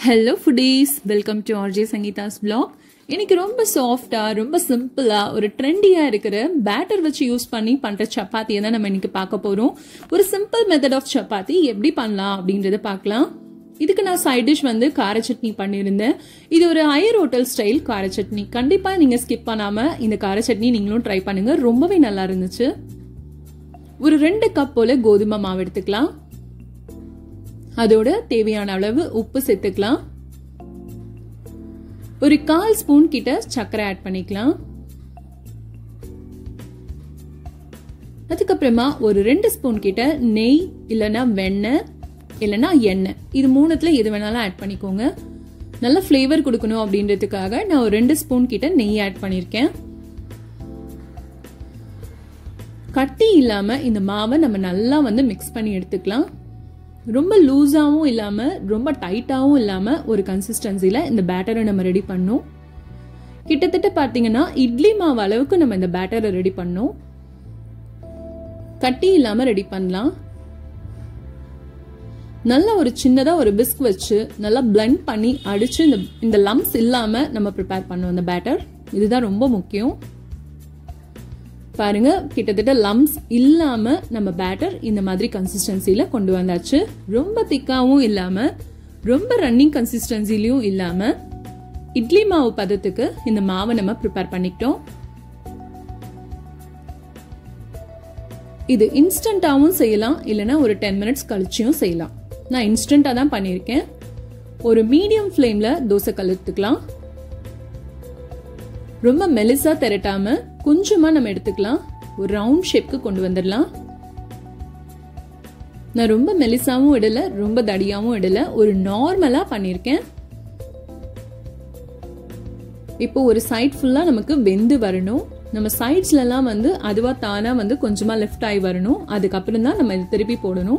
hello foodies welcome to RJ Sangeetha's vlog இன்னைக்கு ரொம்ப சாஃப்டாக ரொம்ப சிம்பிளாக ஒரு ட்ரெண்டியாக இருக்கிற பேட்டர் வச்சு யூஸ் பண்ணி பண்ணுற சப்பாத்தியை தான் நம்ம இன்னைக்கு பார்க்க போகிறோம் ஒரு சிம்பிள் மெத்தட் ஆஃப் சப்பாத்தி எப்படி பண்ணலாம் அப்படின்றத பார்க்கலாம் இதுக்கு நான் சைட் டிஷ் வந்து கார சட்னி பண்ணியிருந்தேன் இது ஒரு ஹையர் ஹோட்டல் ஸ்டைல் கார சட்னி கண்டிப்பாக நீங்கள் ஸ்கிப் பண்ணாமல் இந்த கார சட்னி நீங்களும் ட்ரை பண்ணுங்கள் ரொம்பவே நல்லா இருந்துச்சு ஒரு ரெண்டு கப் போல கோதுமை மாவு எடுத்துக்கலாம் அதோட தேவையான அளவு உப்பு சேர்த்துக்கலாம் ஒரு கால் ஸ்பூன் கிட்ட சர்க்கரை ஆட் பண்ணிக்கலாம் அதுக்கப்புறமா ஒரு ரெண்டு ஸ்பூன் கிட்ட நெய் இல்லைன்னா வெண்ணெய் இல்லைன்னா எண்ணெய் இது மூணுத்துல எது வேணாலும் ஆட் பண்ணிக்கோங்க நல்ல ஃப்ளேவர் கொடுக்கணும் அப்படின்றதுக்காக நான் ஒரு ரெண்டு ஸ்பூன் கிட்ட நெய் ஆட் பண்ணியிருக்கேன் கட்டி இல்லாம இந்த மாவை நம்ம நல்லா வந்து மிக்ஸ் பண்ணி எடுத்துக்கலாம் ரொம்ப லூஸாகவும் இல்லாமல் ரொம்ப டைட்டாகவும் இல்லாமல் ஒரு கன்சிஸ்டன்சியில் இந்த பேட்டரை நம்ம ரெடி பண்ணோம் கிட்டத்தட்ட பார்த்தீங்கன்னா இட்லி மாவு அளவுக்கு நம்ம இந்த பேட்டரை ரெடி பண்ணோம் கட்டி இல்லாமல் ரெடி பண்ணலாம் நல்ல ஒரு சின்னதாக ஒரு பிஸ்க் வச்சு நல்லா பிளெண்ட் பண்ணி அடிச்சு இந்த இந்த லம்ஸ் இல்லாமல் நம்ம ப்ரிப்பேர் பண்ணுவோம் இந்த பேட்டர் இதுதான் ரொம்ப முக்கியம் பாருங்க கிட்டத்தட்ட லம்ஸ் இல்லாம நம்ம பேட்டர் இந்த மாதிரி கன்சிஸ்டன்சில கொண்டு வந்தாச்சு ரொம்ப திக்காவும் இல்லாம ரொம்ப ரன்னிங் கன்சிஸ்டன்சிலையும் இல்லாம இட்லி மாவு பதத்துக்கு இந்த மாவை நம்ம ப்ரிப்பேர் பண்ணிக்கிட்டோம் இது இன்ஸ்டன்டாவும் செய்யலாம் இல்லைன்னா ஒரு டென் மினிட்ஸ் கழிச்சியும் செய்யலாம் நான் இன்ஸ்டன்டா தான் பண்ணியிருக்கேன் ஒரு மீடியம் ஃப்ளேம்ல தோசை கழுத்துக்கலாம் ரொம்ப மெலிசா திரட்டாம கொஞ்சமா நம்ம எடுத்துக்கலாம் ஒரு ரவுண்ட் ஷேப்க்கு கொண்டு வந்துடலாம் நான் ரொம்ப மெலிசாவும் இடல ரொம்ப தடியாவும் இடல ஒரு நார்மலா பண்ணிருக்கேன் இப்போ ஒரு சைட் ஃபுல்லா நமக்கு வெந்து வரணும் நம்ம சைட்ஸ்ல எல்லாம் வந்து அதுவா தானா வந்து கொஞ்சமா லெஃப்ட் ஆகி வரணும் அதுக்கப்புறம் தான் நம்ம திருப்பி போடணும்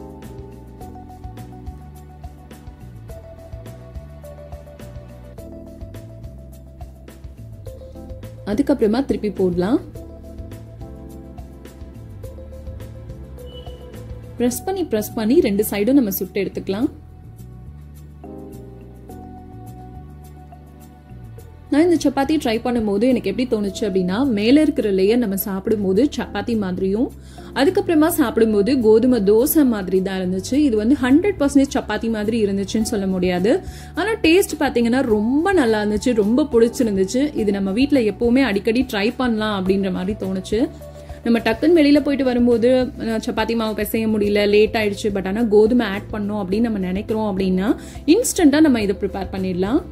அதுக்கப்புறமா திருப்பி போடலாம் ப்ரெஸ் பண்ணி ப்ரெஸ் பண்ணி ரெண்டு சைடும் நம்ம சுட்டு எடுத்துக்கலாம் நான் இந்த சப்பாத்தி ட்ரை பண்ணும்போது எனக்கு எப்படி தோணுச்சு அப்படின்னா மேலே இருக்கிற லேயர் நம்ம சாப்பிடும்போது சப்பாத்தி மாதிரியும் அதுக்கப்புறமா சாப்பிடும்போது கோதுமை தோசை மாதிரி தான் இருந்துச்சு இது வந்து ஹண்ட்ரட் பர்சன்டேஜ் சப்பாத்தி மாதிரி இருந்துச்சுன்னு சொல்ல முடியாது ஆனால் டேஸ்ட் பார்த்தீங்கன்னா ரொம்ப நல்லா இருந்துச்சு ரொம்ப பிடிச்சிருந்துச்சு இது நம்ம வீட்டில் எப்போவுமே அடிக்கடி ட்ரை பண்ணலாம் அப்படின்ற மாதிரி தோணுச்சு நம்ம டக்குன்னு வெளியில் போயிட்டு வரும்போது சப்பாத்தி மாவு பிசைய முடியல லேட் ஆயிடுச்சு பட் ஆனால் கோதுமை ஆட் பண்ணோம் அப்படின்னு நம்ம நினைக்கிறோம் அப்படின்னா இன்ஸ்டண்ட்டாக நம்ம இதை ப்ரிப்பேர் பண்ணிடலாம்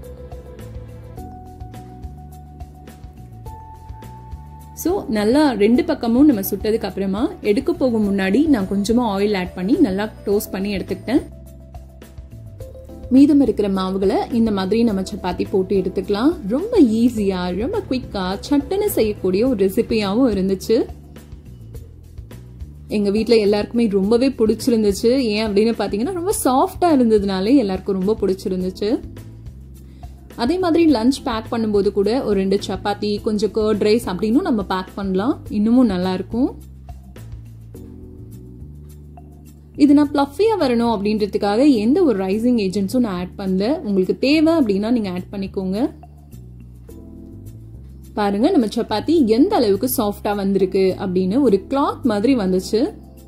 ஸோ நல்லா ரெண்டு பக்கமும் நம்ம சுட்டதுக்கு அப்புறமா எடுக்க போகும் முன்னாடி நான் கொஞ்சமாக ஆயில் ஆட் பண்ணி நல்லா டோஸ்ட் பண்ணி எடுத்துக்கிட்டேன் மீதம் இருக்கிற மாவுகளை இந்த மாதிரி நம்ம சப்பாத்தி போட்டு எடுத்துக்கலாம் ரொம்ப ஈஸியாக ரொம்ப குயிக்காக சட்டுன்னு செய்யக்கூடிய ஒரு ரெசிபியாகவும் இருந்துச்சு எங்கள் வீட்டில் எல்லாருக்குமே ரொம்பவே பிடிச்சிருந்துச்சு ஏன் அப்படின்னு பார்த்தீங்கன்னா ரொம்ப சாஃப்டாக இருந்ததுனாலே எல்லாருக்கும் ரொம்ப பிடிச்சிருந்துச்சு அதே மாதிரி லஞ்ச் பேக் பண்ணும்போது கூட ஒரு ரெண்டு சப்பாத்தி கொஞ்சம் கர்ட் ரைஸ் அப்படின்னு நம்ம பேக் பண்ணலாம் இன்னமும் நல்லா இருக்கும் இது நான் ப்ளஃபியா வரணும் அப்படின்றதுக்காக எந்த ஒரு ரைசிங் ஏஜென்ட்ஸும் நான் ஆட் பண்ணல உங்களுக்கு தேவை அப்படின்னா நீங்க ஆட் பண்ணிக்கோங்க பாருங்க நம்ம சப்பாத்தி எந்த அளவுக்கு சாஃப்டா வந்திருக்கு அப்படின்னு ஒரு கிளாத் மாதிரி வந்துச்சு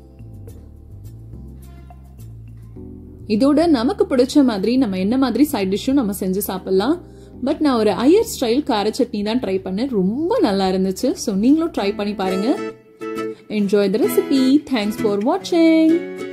இதோட நமக்கு பிடிச்ச மாதிரி நம்ம என்ன மாதிரி சைட் டிஷ்ஷும் நம்ம செஞ்சு சாப்பிடலாம் பட் நான் ஒரு ஐயர் ஸ்டைல் கார சட்னி தான் ட்ரை பண்ணேன் ரொம்ப நல்லா இருந்துச்சு ஸோ நீங்களும் ட்ரை பண்ணி பாருங்க enjoy the recipe thanks for வாட்சிங்